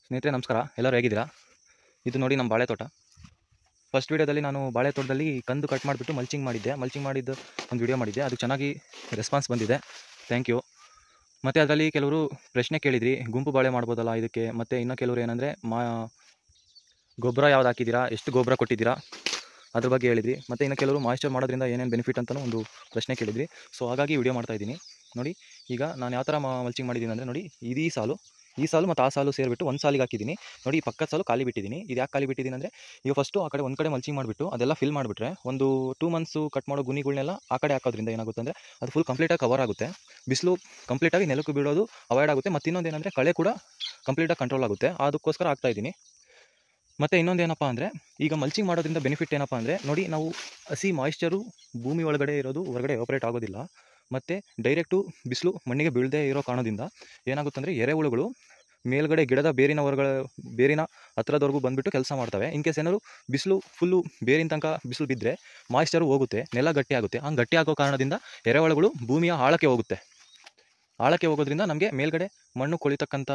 ಸ್ನೇಹಿತರೆ ನಮಸ್ಕಾರ ಎಲ್ಲರೂ ಹೇಗಿದ್ದೀರಾ ಇದು ನೋಡಿ ನಮ್ಮ ಬಾಳೆ ತೋಟ ಫಸ್ಟ್ ವೀಡಿಯೋದಲ್ಲಿ ನಾನು ಬಾಳೆ ತೋಟದಲ್ಲಿ ಕಂದು ಕಟ್ ಮಾಡಿಬಿಟ್ಟು ಮಲ್ಚಿಂಗ್ ಮಾಡಿದ್ದೆ ಮಲ್ಚಿಂಗ್ ಮಾಡಿದ್ದು ಒಂದು ವಿಡಿಯೋ ಮಾಡಿದ್ದೆ ಅದು ಚೆನ್ನಾಗಿ ರೆಸ್ಪಾನ್ಸ್ ಬಂದಿದೆ ಥ್ಯಾಂಕ್ ಯು ಮತ್ತು ಅದರಲ್ಲಿ ಕೆಲವರು ಪ್ರಶ್ನೆ ಕೇಳಿದ್ರಿ ಗುಂಪು ಬಾಳೆ ಮಾಡ್ಬೋದಲ್ಲ ಇದಕ್ಕೆ ಮತ್ತು ಇನ್ನೂ ಕೆಲವರು ಏನಂದರೆ ಮಾ ಗೊಬ್ಬರ ಯಾವ್ದು ಹಾಕಿದ್ದೀರಾ ಎಷ್ಟು ಗೊಬ್ಬರ ಕೊಟ್ಟಿದ್ದೀರಾ ಅದ್ರ ಬಗ್ಗೆ ಹೇಳಿದ್ರಿ ಮತ್ತು ಇನ್ನು ಕೆಲವರು ಮಾಯಿಶ್ಚರ್ ಮಾಡೋದ್ರಿಂದ ಏನೇನು ಬೆನಿಫಿಟ್ ಅಂತಲೂ ಒಂದು ಪ್ರಶ್ನೆ ಕೇಳಿದ್ರಿ ಸೊ ಹಾಗಾಗಿ ವಿಡಿಯೋ ಮಾಡ್ತಾ ಇದ್ದೀನಿ ನೋಡಿ ಈಗ ನಾನು ಯಾವ ಥರ ಮಲ್ಚಿಂಗ್ ಮಾಡಿದ್ದೀನಿ ಅಂದರೆ ನೋಡಿ ಇದೀ ಸಾಲು ಈ ಸಾಲು ಮತ್ತು ಆ ಸಾಲು ಸೇರಿಬಿಟ್ಟು ಒಂದು ಸಾಲಿಗೆ ಹಾಕಿದ್ದೀನಿ ನೋಡಿ ಈ ಪಕ್ಕದ ಸಾಲು ಖಾಲಿ ಬಿಟ್ಟಿದ್ದೀನಿ ಇದು ಯಾಕೆ ಖಾಲಿ ಬಿಟ್ಟಿದ್ದೀನಿ ಅಂದರೆ ಈಗ ಫಸ್ಟು ಆ ಕಡೆ ಒಂದು ಕಡೆ ಮಲ್ಚಿಂಗ್ ಮಾಡಿಬಿಟ್ಟು ಅದೆಲ್ಲ ಫಿಲ್ ಮಾಡಿಬಿಟ್ರೆ ಒಂದು ಟೂ ಮಂತ್ಸು ಕಟ್ ಮಾಡೋ ಗುಣಿಗಳನ್ನೆಲ್ಲ ಆ ಕಡೆ ಹಾಕೋದ್ರಿಂದ ಏನಾಗುತ್ತೆ ಅಂದರೆ ಅದು ಫುಲ್ ಕಂಪ್ಲೀಟಾಗಿ ಕವರ್ ಆಗುತ್ತೆ ಬಿಸಿಲು ಕಂಪ್ಲೀಟಾಗಿ ನೆಲಕ್ಕೆ ಬೀಳೋದು ಅವಾಯ್ಡ್ ಆಗುತ್ತೆ ಮತ್ತು ಇನ್ನೊಂದು ಏನಂದರೆ ಕಳೆ ಕೂಡ ಕಂಪ್ಲೀಟಾಗಿ ಕಂಟ್ರೋಲ್ ಆಗುತ್ತೆ ಅದಕ್ಕೋಸ್ಕರ ಆಗ್ತಾ ಇದ್ದೀನಿ ಮತ್ತು ಇನ್ನೊಂದು ಏನಪ್ಪ ಅಂದರೆ ಈಗ ಮಲ್ಚಿಂಗ್ ಮಾಡೋದ್ರಿಂದ ಬೆನಿಫಿಟ್ ಏನಪ್ಪ ಅಂದರೆ ನೋಡಿ ನಾವು ಹಸಿ ಮಾಯಿಶ್ಚರು ಭೂಮಿ ಒಳಗಡೆ ಇರೋದು ಹೊರಗಡೆ ಎವಾಪರೇಟ್ ಆಗೋದಿಲ್ಲ ಮತ್ತು ಡೈರೆಕ್ಟು ಬಿಸಿಲು ಮಣ್ಣಿಗೆ ಬೀಳದೇ ಇರೋ ಕಾರಣದಿಂದ ಏನಾಗುತ್ತೆ ಅಂದರೆ ಎರೆಹುಳುಗಳು ಮೇಲ್ಗಡೆ ಗಿಡದ ಬೇರಿನ ಹೊರಗಡೆ ಬೇರಿನ ಹತ್ರದವರೆಗೂ ಬಂದುಬಿಟ್ಟು ಕೆಲಸ ಮಾಡ್ತವೆ ಇನ್ ಕೇಸ್ ಏನಾದ್ರು ಬಿಸಿಲು ಫುಲ್ಲು ಬೇರಿನ ತನಕ ಬಿಸಿಲು ಬಿದ್ದರೆ ಮಾಯಿಶ್ಚರು ಹೋಗುತ್ತೆ ನೆಲ ಗಟ್ಟಿ ಆಗುತ್ತೆ ಹಂಗೆ ಗಟ್ಟಿ ಆಗೋ ಕಾರಣದಿಂದ ಎರೆಹುಳುಗಳು ಭೂಮಿಯ ಆಳಕ್ಕೆ ಹೋಗುತ್ತೆ ಆಳಕ್ಕೆ ಹೋಗೋದ್ರಿಂದ ನಮಗೆ ಮೇಲ್ಗಡೆ ಮಣ್ಣು ಕೊಳಿತಕ್ಕಂಥ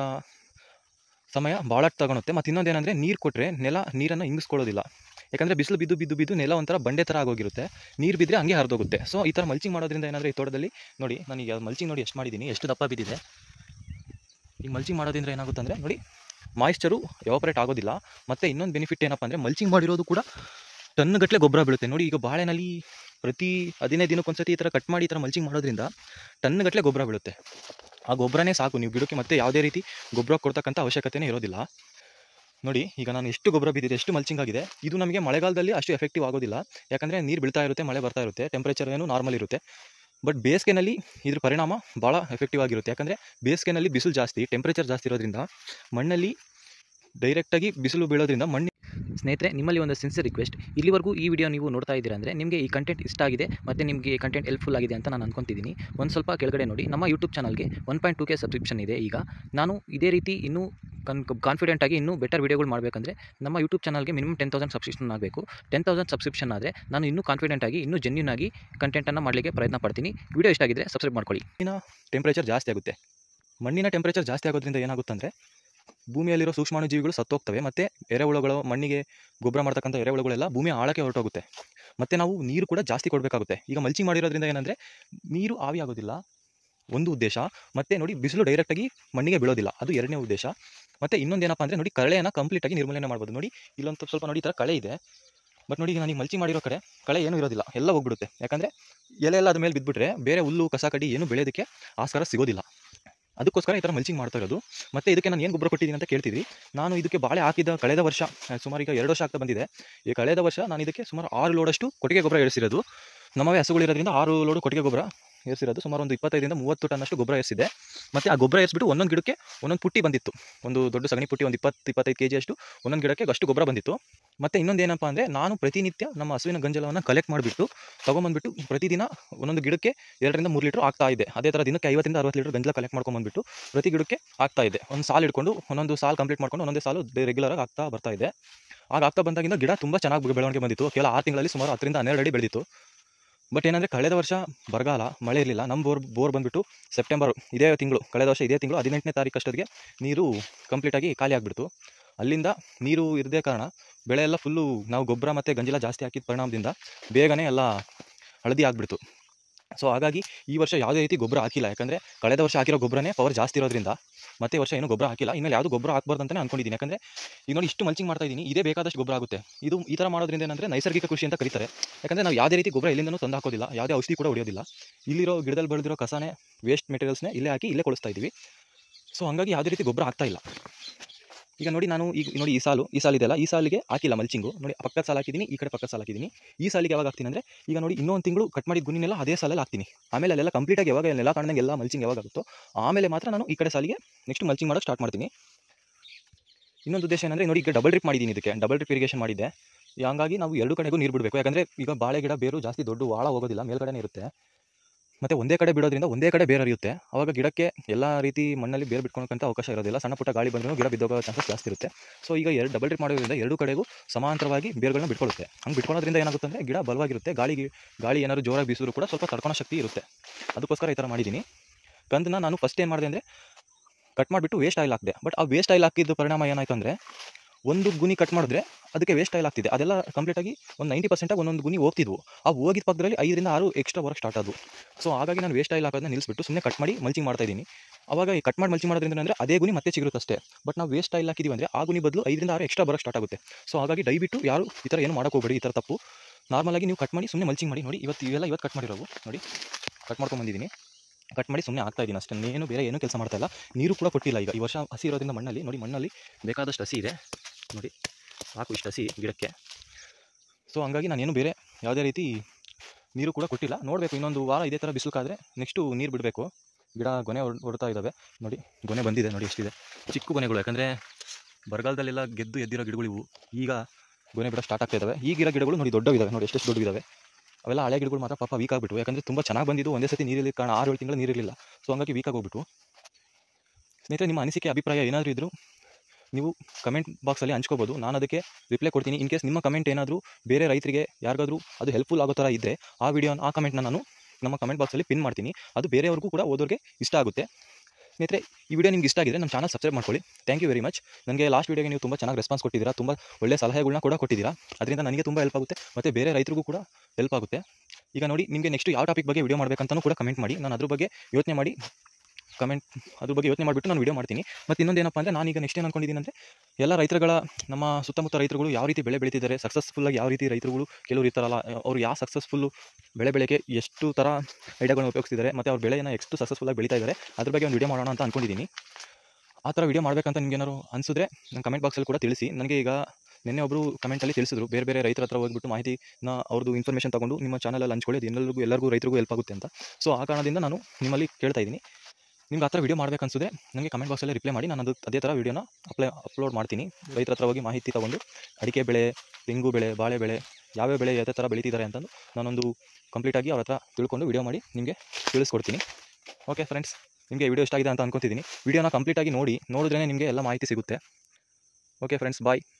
ಸಮಯ ಭಾಳ ತಗೊಳುತ್ತೆ ಮತ್ತು ಇನ್ನೊಂದು ಏನಂದರೆ ನೀರು ಕೊಟ್ಟರೆ ನೆಲ ನೀರನ್ನು ಇಂಗಿಸ್ಕೊಳ್ಳೋದಿಲ್ಲ ಯಾಕಂದರೆ ಬಿಸಿಲು ಬಿದ್ದು ಬಿದ್ದು ಬಿದ್ದು ನೆಲ ಒಂಥರ ಬಂಡೆ ಥರ ಆಗೋಗಿರುತ್ತೆ ನೀರು ಬಿದ್ದರೆ ಹಂಗೆ ಹರಿದೋಗುತ್ತೆ ಸೊ ಈ ಥರ ಮಲ್ಚಿಂಗ್ ಮಾಡೋದ್ರಿಂದ ಏನಾದರೂ ಈ ತೋಟದಲ್ಲಿ ನೋಡಿ ನಾನು ಈಗ ಮಲ್ಚಿಂಗ್ ನೋಡಿ ಎಷ್ಟು ಮಾಡಿದ್ದೀನಿ ಎಷ್ಟು ದಪ್ಪ ಬಿದ್ದಿದೆ ಈಗ ಮಲ್ಚಿಂಗ್ ಮಾಡೋದ್ರಿಂದ ಏನಾಗುತ್ತೆ ಅಂದರೆ ನೋಡಿ ಮಾಯಿಶ್ಚರು ಎವಾಪರೇಟ್ ಆಗೋದಿಲ್ಲ ಮತ್ತು ಇನ್ನೊಂದು ಬೆನಿಫಿಟ್ ಏನಪ್ಪ ಅಂದರೆ ಮಲ್ಚಿಂಗ್ ಮಾಡಿರೋದು ಕೂಡ ಟನ್ ಗಟ್ಟಲೆ ಗೊಬ್ಬರ ಬೀಳುತ್ತೆ ನೋಡಿ ಈಗ ಬಾಳೆನಲ್ಲಿ ಪ್ರತಿ ಹದಿನೈದು ದಿನಕ್ಕೊಂದ್ಸತಿ ಈ ಥರ ಕಟ್ ಮಾಡಿ ಈ ಥರ ಮಲ್ಚಿಂಗ್ ಮಾಡೋದ್ರಿಂದ ಟನ್ ಗಟ್ಟಲೆ ಗೊಬ್ಬರ ಬೀಳುತ್ತೆ ಆ ಗೊಬ್ಬರನೇ ಸಾಕು ನೀವು ಗಿಡಕ್ಕೆ ಮತ್ತೆ ಯಾವುದೇ ರೀತಿ ಗೊಬ್ಬರ ಕೊಡ್ತಕ್ಕಂಥ ಅವಶ್ಯಕತೆನೇ ಇರೋದಿಲ್ಲ ನೋಡಿ ಈಗ ನಾನು ಎಷ್ಟು ಗೊಬ್ಬರ ಬಿದ್ದಿದೆ ಎಷ್ಟು ಮಲ್ಚಿಂಗ್ ಆಗಿದೆ ಇದು ನಮಗೆ ಮಳೆಗಾಲದಲ್ಲಿ ಅಷ್ಟು ಎಫೆಕ್ಟಿವ್ ಆಗೋದಿಲ್ಲ ಯಾಕಂದರೆ ನೀರು ಬೀಳ್ತಾ ಇರುತ್ತೆ ಮಳೆ ಬರ್ತಾ ಇರುತ್ತೆ ಟೆಂಪ್ರೇಚರ್ ಏನು ನಾರ್ಮಲ್ ಇರುತ್ತೆ ಬಟ್ ಬೇಸಿಗೆನಲ್ಲಿ ಇದ್ರ ಪರಿಣಾಮ ಭಾಳ ಎಫೆಕ್ಟಿವ್ ಆಗಿರುತ್ತೆ ಯಾಕಂದರೆ ಬೇಸಿಗೆನಲ್ಲಿ ಬಿಸಿಲು ಜಾಸ್ತಿ ಟೆಂಪ್ರೇಚರ್ ಜಾಸ್ತಿ ಇರೋದ್ರಿಂದ ಮಣ್ಣಲ್ಲಿ ಡೈರೆಕ್ಟಾಗಿ ಬಿಸಿಲು ಬೀಳೋದ್ರಿಂದ ಮಣ್ಣು ಸ್ನೇಹಿತರೆ ನಿಮ್ಮಲ್ಲಿ ಒಂದು ಸಿನ್ಸಿಯರ್ ರಿಕ್ವೆಸ್ಟ್ ಇಲ್ಲಿವರೆಗೂ ಈ ವಿಡಿಯೋ ನೀವು ನೋಡ್ತಾ ಇದ್ದೀರಾ ಅಂದರೆ ನಿಮಗೆ ಈ ಕಂಟೆಂಟ್ ಇಷ್ಟ ಆಗಿದೆ ಮತ್ತು ನಿಮಗೆ ಕಂಟೆಂಟ್ ಹೆಲ್ಪ್ಫುಲ್ ಆಗಿದೆ ಅಂತ ನಾನು ಅನ್ಕೊತಿದ್ದೀನಿ ಒಂದು ಸ್ವಲ್ಪ ಕೆಳಗಡೆ ನೋಡಿ ನಮ್ಮ ಯೂಟ್ಯೂಬ್ ಚಾನಲ್ಗೆ one point two K subscription ಇದೆ ಈಗ ನಾನು ಇದೇ ರೀತಿ ಇನ್ನೂ ಕನ್ ಕಾನ್ಫಿಡೆಂಟ್ ಆಗಿ ಇನ್ನೂ ಬೆಟರ್ ವಿಡಿಯೋಗಳು ಮಾಡಬೇಕಂದ್ರೆ ನಮ್ಮ ಯೂಟ್ಯೂಬ್ ಚಾನಲ್ಗೆ ಮಿನಿಮಮ್ ಟೆನ್ ತೌಸಂಡ್ ಸಬ್ಸ್ಕ್ರಿಪ್ಷನ್ ಆಗಬೇಕು ಟೆನ್ ತೌಸಂಡ್ ಸಬ್ಸ್ಕ್ರಿಪ್ಷನ್ ಆದರೆ ನಾನು ಇನ್ನೂ ಕಾನ್ಫಿಡೆಂಟ್ ಆಗಿ ಇನ್ನೂ ಜೆನ್ಯೂನ್ ಆಗಿ ಕಂಟೆಂಟನ್ನು ಮಾಡಲಿಕ್ಕೆ ಪ್ರಯತ್ನ ಪಡ್ತೀನಿ ವಿಡಿಯೋ ಇಷ್ಟ ಆಗಿದ್ರೆ ಸಬ್ಸ್ಕ್ರೈಬ್ ಮಾಡ್ಕೊಳ್ಳಿ ಮಣ್ಣಿನ ಟೆಂಪ್ರೇಚರ್ ಜಾಸ್ತಿ ಆಗುತ್ತೆ ಮಣ್ಣಿನ ಟೆಂಪ್ರೇಚರ್ ಜಾಸ್ತಿ ಆಗೋದ್ರಿಂದ ಏನಾಗುತ್ತೆ ಅಂದರೆ ಭೂಮಿಯಲ್ಲಿರೋ ಸೂಕ್ಷ್ಮಾಣುಜೀವಿಗಳು ಸತ್ತೋಗ್ತವೆ ಮತ್ತು ಎರೆಹುಳುಗಳು ಮಣ್ಣಿಗೆ ಗೊಬ್ಬರ ಮಾಡ್ತಕ್ಕಂಥ ಎರೆಹುಳುಗಳೆಲ್ಲ ಭೂಮಿಯ ಆಳಕ್ಕೆ ಹೊರಟೋಗುತ್ತೆ ಮತ್ತು ನಾವು ನೀರು ಕೂಡ ಜಾಸ್ತಿ ಕೊಡಬೇಕಾಗುತ್ತೆ ಈಗ ಮಲ್ಚಿಂಗ್ ಮಾಡಿರೋದ್ರಿಂದ ಏನಂದರೆ ನೀರು ಆವಿ ಆಗೋದಿಲ್ಲ ಒಂದು ಉದ್ದೇಶ ಮತ್ತು ನೋಡಿ ಬಿಸಿಲು ಡೈರೆಕ್ಟಾಗಿ ಮಣ್ಣಿಗೆ ಬೀಳೋದಿಲ್ಲ ಅದು ಎರಡನೇ ಉದ್ದೇಶ ಮತ್ತು ಇನ್ನೊಂದು ಏನಪ್ಪ ಅಂದರೆ ನೋಡಿ ಕಳೆಯನ್ನು ಕಂಪ್ಲೀಟಾಗಿ ನಿರ್ಮೂಲನೆ ಮಾಡ್ಬೋದು ನೋಡಿ ಇಲ್ಲೊಂದು ಸ್ವಲ್ಪ ನೋಡಿ ಈ ಥರ ಕಳೆ ಇದೆ ಬಟ್ ನೋಡಿ ಈಗ ನನಗೆ ಮಲ್ಚಿಂಗ್ ಮಾಡಿರೋ ಕಡೆ ಕಳೆ ಏನೂ ಇರೋದಿಲ್ಲ ಎಲ್ಲ ಹೋಗ್ಬಿಡುತ್ತೆ ಯಾಕಂದರೆ ಎಲೆ ಎಲ್ಲ ಅದ್ರ ಮೇಲೆ ಬಿದ್ದುಬಿಟ್ರೆ ಬೇರೆ ಹುಲ್ಲು ಕಸ ಕಡ್ಡಿ ಏನು ಬೆಳೆಯೋದಕ್ಕೆ ಆಸ್ಕಾರ ಸಿಗೋದಿಲ್ಲ ಅದಕ್ಕೋಸ್ಕರ ಈ ಥರ ಮಲ್ಚಿಂಗ್ ಮಾಡ್ತಾ ಇರೋದು ಮತ್ತು ಇದಕ್ಕೆ ನಾನು ಏನು ಗೊಬ್ಬರ ಕೊಟ್ಟಿದ್ದೀನಿ ಅಂತ ಕೇಳ್ತಿದ್ವಿ ನಾನು ಇದಕ್ಕೆ ಬಾಳೆ ಹಾಕಿದ ಕಳೆದ ವರ್ಷ ಆ, ಸುಮಾರು ಈಗ ಎರಡು ವರ್ಷ ಆಗ್ತಾ ಬಂದಿದೆ ಈ ಕಳೆದ ವರ್ಷ ನಾನು ಇದಕ್ಕೆ ಸುಮಾರು ಆರು ಲೋಡಷ್ಟು ಕೊಟ್ಟಿಗೆ ಗೊಬ್ಬರ ಇರಿಸಿರೋದು ನಮ್ಮವೇ ಹಸುಗಳಿರೋದ್ರಿಂದ ಆರು ಲೋಡು ಕೊಟ್ಟಿಗೆ ಗೊಬ್ಬರ ಏರಿಸಿರೋದು ಸುಮಾರು ಒಂದು ಇಪ್ಪತ್ತೈದರಿಂದ ಮೂವತ್ತು ಟನ್ನಷ್ಟು ಗೊಬ್ಬರ ಏರಿಸಿದೆ ಮತ್ತು ಆ ಗೊಬ್ಬರ ಏರಿಸ್ಬಿಟ್ಟು ಒಂದೊಂದು ಗಿಡಕ್ಕೆ ಒಂದೊಂದು ಪುಟ್ಟಿ ಬಂದಿತ್ತು ಒಂದು ದೊಡ್ಡ ಸಗಣಿ ಪುಟ್ಟಿ ಒಂದು ಇಪ್ಪತ್ತು ಇಪ್ಪತ್ತೈದು ಕೆ ಅಷ್ಟು ಒಂದೊಂದು ಗಿಡಕ್ಕೆ ಅಷ್ಟು ಗೊಬ್ಬರ ಬಂದಿತ್ತು ಮತ್ತು ಇನ್ನೊಂದು ಏನಪ್ಪ ಅಂದರೆ ನಾನು ಪ್ರತಿನಿತ್ಯ ನಮ್ಮ ಹಸುವಿನ ಗಂಜಲವನ್ನು ಕಲೆಕ್ಟ್ ಮಾಡಿಬಿಟ್ಟು ತೊಗೊಂಬಂದ್ಬಿಟ್ಟು ಪ್ರತಿದಿನ ಒಂದೊಂದು ಗಿಡಕ್ಕೆ ಎರಡರಿಂದ ಮೂರು ಲೀಟ್ರ್ ಆಗ್ತಾ ಇದೆ ಅದೇ ಥರ ದಿನಕ್ಕೆ ಐವತ್ತರಿಂದ ಅರವತ್ತು ಲೀಟ್ರ್ ಗಂಜಲ ಕಲೆಕ್ಟ್ ಮಾಡ್ಕೊಂಬಂದ್ಬಿಟ್ಟು ಪ್ರತಿ ಗಿಡಕ್ಕೆ ಆಗ್ತಾ ಇದೆ ಒಂದು ಸಾಲು ಹಿಡ್ಕೊಂಡು ಒಂದೊಂದು ಸಾಲು ಕಂಪ್ಲೀಟ್ ಮಾಡ್ಕೊಂಡು ಒಂದೊಂದೇ ಸಾಲು ರೆಗ್ಯುಲರಾಗಿ ಆಗ್ತಾ ಬರ್ತಾ ಇದೆ ಆಗ ಆಗ್ತಾ ಬಂದಾಗಿಂದ ಗಿಡ ತುಂಬ ಚೆನ್ನಾಗಿ ಬೆಳವಣಿಗೆ ಬಂದಿತ್ತು ಕೆಲ ಆರು ತಿಂಗಳಲ್ಲಿ ಸುಮಾರು ಹತ್ತರಿಂದ ಹನ್ನೆರಡು ಅಡಿ ಬೆಳೆದಿತ್ತು ಬಟ್ ಏನಂದರೆ ಕಳೆದ ವರ್ಷ ಬರಗಾಲ ಮಳೆ ಇರಲಿಲ್ಲ ನಮ್ಮ ಬೋರ್ ಬೋರ್ ಬಂದುಬಿಟ್ಟು ಸೆಪ್ಟೆಂಬರ್ ಇದೇ ತಿಂಗಳು ಕಳೆದ ವರ್ಷ ಇದೇ ತಿಂಗಳು ಹದಿನೆಂಟನೇ ತಾರೀಕು ಅಷ್ಟೊತ್ತಿಗೆ ನೀರು ಕಂಪ್ಲೀಟಾಗಿ ಖಾಲಿ ಆಗಿಬಿಡ್ತು ಅಲ್ಲಿಂದ ನೀರು ಇರದೇ ಕಾರಣ ಬೆಳೆ ಎಲ್ಲ ಫುಲ್ಲು ನಾವು ಗೊಬ್ಬರ ಮತ್ತು ಗಂಜಲ ಜಾಸ್ತಿ ಹಾಕಿದ ಪರಿಣಾಮದಿಂದ ಬೇಗನೆ ಎಲ್ಲ ಹಳದಿ ಆಗಿಬಿಡ್ತು ಸೊ ಹಾಗಾಗಿ ಈ ವರ್ಷ ಯಾವುದೇ ರೀತಿ ಗೊಬ್ಬರ ಹಾಕಿಲ್ಲ ಯಾಕಂದರೆ ಕಳೆದ ವರ್ಷ ಹಾಕಿರೋ ಗೊಬ್ಬರನೇ ಪವರ್ ಜಾಸ್ತಿ ಇರೋದ್ರಿಂದ ಮತ್ತೆ ಈ ವರ್ಷ ಏನೂ ಗೊಬ್ಬರ ಹಾಕಿಲ್ಲ ಇನ್ಮೇಲೆ ಯಾವುದು ಗೊಬ್ಬರ ಹಾಕ್ಬಾರ್ದು ಅಂತಲೇ ಅನ್ಕೊಂಡಿದ್ದೀನಿ ಯಾಕಂದರೆ ಈಗ ನೋಡಿ ಇಷ್ಟು ಮಲ್ಚಿಂಗ್ ಮಾಡ್ತಾ ಇದ್ದೀನಿ ಇದೇ ಬೇಕಾದಷ್ಟು ಗೊಬ್ಬರ ಆಗುತ್ತೆ ಇದು ಈ ಥರ ಮಾಡೋದ್ರಿಂದ ಏನಂದರೆ ನೈಸರ್ಗಿಕ ಕೃಷಿ ಅಂತ ಕರೀತಾರೆ ಯಾಕಂದರೆ ನಾವು ಯಾವುದೇ ರೀತಿ ಗೊಬ್ಬರ ಎಲ್ಲಿಂದನೂ ತಂದು ಹಾಕೋದಿಲ್ಲ ಯಾವುದೇ ಔಷಧಿ ಕೂಡ ಹೊಡೆಯೋದಿಲ್ಲ ಇಲ್ಲಿರೋ ಗಿಡದಲ್ಲಿ ಬೆಳೆದಿರೋ ಕಸನೇ ವೇಸ್ಟ್ ಮೆಟೀರಿಯಲ್ಸ್ನೇ ಇಲ್ಲೇ ಹಾಕಿ ಇಲ್ಲೇ ಕೊಳಿಸ್ತಾ ಇದ್ದೀವಿ ಸೊ ಹಂಗಾಗಿ ಯಾವುದೇ ರೀತಿ ಗೊಬ್ಬರ ಆಗ್ತಾ ಇಲ್ಲ ಈಗ ನೋಡಿ ನಾನು ಈಗ ನೋಡಿ ಈ ಸಾಲು ಈ ಸಾಲಿದೆಯಲ್ಲ ಈ ಸಾಲಿಗೆ ಹಾಕಿಲ್ಲ ಮಲ್ಚಿಂಗು ನೋಡಿ ಪಕ್ಕದ ಸಾಲು ಹಾಕಿದ್ದೀನಿ ಈ ಕಡೆ ಪಕ್ಕದ ಸಾಲು ಹಾಕಿದ್ದೀನಿ ಈ ಸಾಲಿಗೆ ಯಾವಾಗ ಹಾಕ್ತೀನಿ ಅಂದರೆ ಈಗ ನೋಡಿ ಇನ್ನೊಂದು ತಿಂಗಳು ಕಟ್ ಮಾಡಿದ ಗುಣಿನೆಲ್ಲ ಅದೇ ಸಾಲಲ್ಲಿ ಹಾಕ್ತೀನಿ ಆಮೇಲೆ ಅಲ್ಲೆಲ್ಲ ಕಂಪ್ಲೀಟಾಗಿ ಯಾವಾಗ ನೆಲ ಕಾಣ್ದಂಗೆ ಎಲ್ಲ ಮಲ್ಚಿಂಗ್ ಯಾವಾಗ ಆಗುತ್ತೋ ಆಮೇಲೆ ಮಾತ್ರ ನಾನು ಈ ಕಡೆ ಸಾಲಿಗೆ ನೆಕ್ಸ್ಟ್ ಮಲ್ಚಿಂಗ್ ಮಾಡೋಕ್ಕೆ ಸ್ಟಾರ್ಟ್ ಮಾಡ್ತೀನಿ ಇನ್ನೊಂದು ಉದ್ದೇಶ ಏನಂದರೆ ನೋಡಿ ಈಗ ಡಬಲ್ ಡ್ರಿಪ್ ಮಾಡಿದ್ದೀನಿ ಇದಕ್ಕೆ ಡಬಲ್ ಡ್ರಿಪ್ ಇರಿಗೇಷನ್ ಮಾಡಿದ್ದೆ ಈ ಹಂಗಾಗಿ ನಾವು ಎರಡು ಕಡೆಗೂ ನೀರು ಬಿಡಬೇಕು ಯಾಕಂದರೆ ಈಗ ಬಾಳೆ ಗಿಡ ಬೇರು ಜಾಸ್ತಿ ದೊಡ್ಡ ಆಳ ಹೋಗೋದಿಲ್ಲ ಮೇಲ್ಗಡೆನೇ ಇರುತ್ತೆ ಮತ್ತು ಒಂದೇ ಕಡೆ ಬಿಡೋದ್ರಿಂದ ಒಂದೇ ಕಡೆ ಬೇರೆ ಹರಿಯುತ್ತೆ ಆವಾಗ ಗಿಡಕ್ಕೆ ಎಲ್ಲ ರೀತಿ ಮಣ್ಣಲ್ಲಿ ಬೇರೆ ಬಿಟ್ಕೊಳಕ್ಕಂತ ಅವಕಾಶ ಇರೋದಿಲ್ಲ ಸಣ್ಣ ಪುಟ್ಟ ಗಾಳಿ ಬಂದರೂ ಗಿಡ ಬಿದ್ದೋಗೋ ಚಾನ್ಸಸ್ ಜಾಸ್ತಿ ಇರುತ್ತೆ ಸೊ ಈಗ ಎರಡು ಡಬಲ್ ಡ್ರಿಪ್ ಮಾಡೋದ್ರಿಂದ ಎರಡು ಕಡೆಗೂ ಸಮಾಂತರವಾಗಿ ಬೇರುಗಳನ್ನ ಬಿಟ್ಕೊಳ್ಳುತ್ತೆ ಹಂಗೆ ಬಿಟ್ಕೊಳ್ಳೋದ್ರಿಂದ ಏನಾಗುತ್ತೆ ಅಂದರೆ ಗಿಡ ಬಲವಾಗಿರುತ್ತೆ ಗಾಳಿ ಗಾಳಿ ಏನಾದ್ರು ಜೋರಾಗಿ ಬೀಸಿದ್ರು ಕೂಡ ಸ್ವಲ್ಪ ತಡ್ಕೊಳೋ ಶಕ್ತಿ ಇರುತ್ತೆ ಅದಕ್ಕೋಸ್ಕರ ಈ ಥರ ಮಾಡಿದ್ದೀನಿ ಕಂದನ್ನ ನಾನು ಫಸ್ಟ್ ಏನು ಮಾಡಿದೆ ಅಂದರೆ ಕಟ್ ಮಾಡಿಬಿಟ್ಟು ವೇಸ್ಟ್ ಆಯಿಲ್ ಹಾಕಿದೆ ಬಟ್ ಆ ವೇಸ್ಟ್ ಆಯಿಲ್ ಹಾಕಿದ್ದು ಪರಿಣಾಮ ಏನಾಯಿತು ಅಂದರೆ ಒಂದು ಗುನಿ ಕಟ್ ಮಾಡಿದ್ರೆ ಅದಕ್ಕೆ ವೇಸ್ಟ್ ಆಯಿಲ್ ಆಗ್ತಿದೆ ಅದೆಲ್ಲ ಕಂಪ್ಲೀಟಾಗಿ ಒಂದು ನೈಂಟಿ ಪರ್ಸೆಂಟಾಗಿ ಒಂದೊಂದು ಗುನಿ ಹೋಗ್ತಿದ್ವು ಆ ಹೋಗಿದ ಪಕ್ಕದಲ್ಲಿ ಐದರಿಂದ ಆರು ಎಕ್ಸ್ಟ್ರಾ ವರ್ಕ್ ಸ್ಟಾರ್ಟ್ ಆದವು ಸೊ ಹಾಗಾಗಿ ನಾನು ವೇಸ್ಟ್ ಆಯಿಲ್ ಹಾಕೋದನ್ನ ನಿಲ್ಲಿಸ್ಬಿಟ್ಟು ಸುಮ್ಮನೆ ಕಟ್ ಮಾಡಿ ಮಲ್ಚಿಂಗ್ ಮಾಡ್ತಾ ಇದ್ದೀನಿ ಅವಾಗ ಈ ಕಟ್ ಮಾಡಿ ಮಲ್ಚಿಂಗ್ ಮಾಡೋದ್ರಿಂದ ಅಂದರೆ ಅದೇ ಗುನಿ ಮತ್ತೆ ಚಿಗುರುತ್ತೆ ಅಷ್ಟೇ ಬಟ್ ನಾವು ವೇಸ್ಟ್ ಆಯಿಲ್ ಹಾಕಿದ್ದೀವಿ ಅಂದರೆ ಆ ಗುನಿ ಬದಲು ಐದರಿಂದ ಆರು ಎಕ್ಸ್ಟ್ರಾ ಬರೋಕ್ಕೆ ಸ್ಟಾರ್ಟ್ ಆಗುತ್ತೆ ಸೊ ಹಾಗಾಗಿ ದಯವಿಟ್ಟು ಯಾರು ಈ ಥರ ಏನು ಮಾಡೋಕೆ ಹೋಗಬೇಡಿ ಈ ಥರ ತಪ್ಪು ನಾರ್ಮಲಾಗಿ ನೀವು ಕಟ್ ಮಾಡಿ ಸುಮ್ಮನೆ ಮಲ್ಚಿಂಗ್ ಮಾಡಿ ನೋಡಿ ಇವತ್ತು ಇವೆಲ್ಲ ಇವತ್ತು ಕಟ್ ಮಾಡಿರೋವು ನೋಡಿ ಕಟ್ ಮಾಡ್ಕೊಂಡು ಬಂದಿದ್ದೀನಿ ಕಟ್ ಮಾಡಿ ಸುಮ್ಮನೆ ಆಗ್ತಾ ಇದ್ದೀನಿ ಅಷ್ಟೇ ಏನು ಬೇರೆ ಏನೂ ಕೆಲಸ ಮಾಡ್ತಾ ಇಲ್ಲ ನೀರು ಕೂಡ ಕೊಟ್ಟಿಲ್ಲ ಈಗ ಈ ವರ್ಷ ಹಸಿ ಇರೋದ್ರಿಂದ ಮಣ್ಣಲ್ಲಿ ನೋಡಿ ಮಣ್ಣಲ್ಲಿ ಬೇಕಾದಷ್ಟು ಹಸಿ ಇದೆ ನೋಡಿ ಸಾಕು ಇಷ್ಟು ಹಸಿ ಗಿಡಕ್ಕೆ ಸೊ ಹಂಗಾಗಿ ನಾನೇನು ಬೇರೆ ಯಾವುದೇ ರೀತಿ ನೀರು ಕೂಡ ಕೊಟ್ಟಿಲ್ಲ ನೋಡಬೇಕು ಇನ್ನೊಂದು ವಾರ ಇದೇ ಥರ ಬಿಸಿಲು ನೆಕ್ಸ್ಟು ನೀರು ಬಿಡಬೇಕು ಗಿಡ ಗೊನೆ ಹೊಡ್- ಹೊಡ್ತಾ ಇದ್ದಾವೆ ನೋಡಿ ಗೊನೆ ಬಂದಿದೆ ನೋಡಿ ಎಷ್ಟಿದೆ ಚಿಕ್ಕ ಗೊನೆಗಳು ಯಾಕಂದರೆ ಬರಗಾಲದಲ್ಲೆಲ್ಲ ಗೆದ್ದು ಎದ್ದಿರೋ ಗಿಡಗಳು ಇವು ಈಗ ಗೊನೆ ಬಿಡ ಸ್ಟಾರ್ಟ್ ಆಗ್ತಾ ಇದ್ದಾವೆ ಈಗಿರೋ ಗಿಡಗಳು ನೋಡಿ ದೊಡ್ಡವಿದ್ದಾವೆ ನೋಡಿ ಎಷ್ಟೆಷ್ಟು ದೊಡ್ಡವಿದ್ದಾವೆ ಅವೆಲ್ಲ ಹಳೆ ಗಿಡಗಳು ಮಾತ್ರ ಪಾಪ ವೀಕ್ ಆಗಿಬಿಟ್ಟು ಯಾಕಂದರೆ ತುಂಬ ಚೆನ್ನಾಗಿ ಬಂದಿದ್ದು ಒಂದೇ ಸತಿ ನೀರಿರಲಿ ಕಾರಣ ಆರು ಏಳು ತಿಂಗಳು ನೀರಿರಲಿಲ್ಲ ಸೊ ಹಂಗಾಗಿ ವೀಕ್ ಆಗೋಗ್ಬಿಟ್ಟು ಸ್ನೇಹಿತರೆ ನಿಮ್ಮ ಅನಿಸಿಕೆ ಅಭಿಪ್ರಾಯ ಏನಾದರೂ ಇದ್ದರೂ ನೀವು ಕಮೆಂಟ್ ಬಾಕ್ಸಲ್ಲಿ ಹಂಚ್ಕೋಬೋದು ನಾನು ಅದಕ್ಕೆ ರಿಪ್ಲೈ ಕೊಡ್ತೀನಿ ಇನ್ ಕೇಸ್ ನಿಮ್ಮ ಕಮೆಂಟ್ ಏನಾದರೂ ಬೇರೆ ರೈತರಿಗೆ ಯಾರಿಗಾದ್ರೂ ಅದು ಹೆಲ್ಪ್ಫುಲ್ ಆಗೋ ಥರ ಇದ್ದರೆ ಆ ವಿಡಿಯೋ ಆ ಕಮೆಂಟ್ನ ನಾನು ನಮ್ಮ ಕಮೆಂಟ್ ಬಾಕ್ಸಲ್ಲಿ ಪಿನ್ ಮಾಡ್ತೀನಿ ಅದು ಬೇರೆಯವ್ರಿಗೂ ಕೂಡ ಓದೋರಿಗೆ ಇಷ್ಟ ಆಗುತ್ತೆ ಸ್ನೇಹಿತರೆ ಈ ವಿಡಿಯೋ ನಿಮ್ಗೆ ಇಷ್ಟ ಆಗಿದ್ರೆ ನಮ್ಮ ಚಾನಲ್ ಸಬ್ಸ್ಕ್ರೈಬ್ ಮಾಡ್ಕೊಳ್ಳಿ ಥ್ಯಾಂಕ್ ಯು ವೆರಿ ಮಚ್ ನನಗೆ ಲಾಸ್ಟ್ ವಿಡಿಯೋಗೆ ನೀವು ತುಂಬ ಚೆನ್ನಾಗಿ ರೆಸ್ಪಾನ್ಸ್ ಕೊಟ್ಟಿದ್ದೀರಾ ತುಂಬ ಒಳ್ಳೆ ಸಲಹೆಗಳನ್ನ ಕೂಡ ಕೊಟ್ಟಿದ್ದೀರಾ ಅದರಿಂದ ನನಗೆ ತುಂಬ ಹೆಲ್ಪ್ ಆಗುತ್ತೆ ಮತ್ತು ಬೇರೆ ರೈತರಿಗೂ ಕೂಡ ಹೆಲ್ಪ್ ಆಗುತ್ತೆ ಈಗ ನೋಡಿ ನಿಮಗೆ ನೆಕ್ಸ್ಟ್ ಯಾವ ಟಾಪಿಕ್ ಬಗ್ಗೆ ವಿಡಿಯೋ ಮಾಡಬೇಕಂತಲೂ ಕೂಡ ಕಮೆಂಟ್ ಮಾಡಿ ನಾನು ಅದ್ರ ಬಗ್ಗೆ ಯೋಚನೆ ಮಾಡಿ ಕಮೆಂಟ್ ಅದ್ರ ಬಗ್ಗೆ ಯೋಚನೆ ಮಾಡಿಬಿಟ್ಟು ನಾನು ವಿಡಿಯೋ ಮಾಡ್ತೀನಿ ಮತ್ತು ಇನ್ನೊಂದು ಏನಪ್ಪ ಅಂದರೆ ನಾನೀಗ ನೆಕ್ಸ್ಟ್ ಏನು ಅನ್ಕೊಂಡಿದ್ದೀನಿ ಅಂದರೆ ಎಲ್ಲ ರೈತರುಗಳ ನಮ್ಮ ಸುತ್ತಮುತ್ತ ರೈತರುಗಳು ಯಾವ ರೀತಿ ಬೆಳೆ ಬೆಳೀತಿದ್ದಾರೆ ಸಕ್ಸಸ್ಫುಲ್ಲಾಗಿ ಯಾವ ರೀತಿ ರೈತರುಗಳು ಕೆಲವರು ಇರ್ತಾರಲ್ಲ ಅವರು ಯಾವ ಸಕ್ಸಸ್ಫುಲ್ಲು ಬೆಳೆ ಬೆಳೆಗೆ ಎಷ್ಟು ಥರ ಐಡಿಯಾಗಳನ್ನ ಉಪಯೋಗಿಸ್ತಿದ್ದಾರೆ ಮತ್ತು ಅವ್ರ ಬೆಳೆಯನ್ನು ಎಷ್ಟು ಸಕ್ಸಸ್ಫುಲ್ಲಾಗಿ ಬೆಳೀತಾ ಇದ್ದಾರೆ ಅದ್ರ ಬಗ್ಗೆ ಒಂದು ವಿಡಿಯೋ ಮಾಡೋಣ ಅಂತ ಅಂದ್ಕೊಂಡಿದ್ದೀನಿ ಆ ಥರ ವಿಡಿಯೋ ಮಾಡಬೇಕಂತ ನಿಮ್ಗೆ ಏನಾದ್ರು ಅನಿಸಿದ್ರೆ ನನ್ನ ಕಮೆಂಟ್ ಬಾಕ್ಸಲ್ಲಿ ಕೂಡ ತಿಳಿಸಿ ನನಗೆ ಈಗ ನಿನ್ನೆ ಒಬ್ಬರು ಕಮೆಂಟಲ್ಲಿ ತಿಳಿಸಿದ್ರು ಬೇರೆ ಬೇರೆ ರೈತರ ಹತ್ರ ಹೋಗ್ಬಿಟ್ಟು ಮಾಹಿತಿನ ಅವ್ರದ್ದು ಇನ್ಫಾರ್ಮೇಷನ್ ತಗೊಂಡು ನಿಮ್ಮ ಚಾನಲಲ್ಲಿ ಹಂಚ್ಕೊಳ್ಳಿ ಅದು ಎಲ್ಲರಿಗೂ ಎಲ್ಲರಿಗೂ ರೈತರಿಗೂ ಹೆಲ್ಪ್ ಆಗುತ್ತೆ ಅಂತ ಸೊ ಆ ಕಾರಣದಿಂದ ನಾನು ನಿಮ್ಮಲ್ಲಿ ಕೇಳ್ತಾ ಇದ್ದೀನಿ ನಿಮ್ಗೆ ಆ ಥರ ವಿಡಿಯೋ ಮಾಡಬೇಕನ್ಸಿದ್ರೆ ನನಗೆ ಕಮೆಂಟ್ ಬಾಕ್ಸಲ್ಲಿ ರಿಪ್ಲೈ ಮಾಡಿ ನಾನು ಅದು ಅದೇ ಥರ ವಿಡಿಯೋನ ಅಪ್ಲೈ ಅಪ್ಲೋಡ್ ಮಾಡ್ತೀನಿ ರೈತರ ಹತ್ರ ಹೋಗಿ ಮಾಹಿತಿ ತೊಗೊಂಡು ಅಡಿಕೆ ಬೆಳೆ ತೆಂಗು ಬೆಳೆ ಬಾಳೆ ಬೆಳೆ ಯಾವ್ಯಾವ ಬೆಳೆ ಯಾವ ಥರ ಬೆಳೀತಿದ್ದಾರೆ ಅಂತಂದು ನಾನೊಂದು ಕಂಪ್ಲೀಟಾಗಿ ಅವ್ರ ಹತ್ರ ತಿಳ್ಕೊಂಡು ವಿಡಿಯೋ ಮಾಡಿ ನಿಮಗೆ ತಿಳಿಸ್ಕೊಡ್ತೀನಿ ಓಕೆ ಫ್ರೆಂಡ್ಸ್ ನಿಮಗೆ ವಿಡಿಯೋ ಇಷ್ಟ ಆಗಿದೆ ಅಂತ ಅನ್ಕೊತಿದ್ದೀನಿ ವಿಡಿಯೋನ ಕಂಪ್ಲೀಟಾಗಿ ನೋಡಿ ನೋಡಿದ್ರೇ ನಿಮಗೆ ಎಲ್ಲ ಮಾಹಿತಿ ಸಿಗುತ್ತೆ ಓಕೆ ಫ್ರೆಂಡ್ಸ್ ಬಾಯ್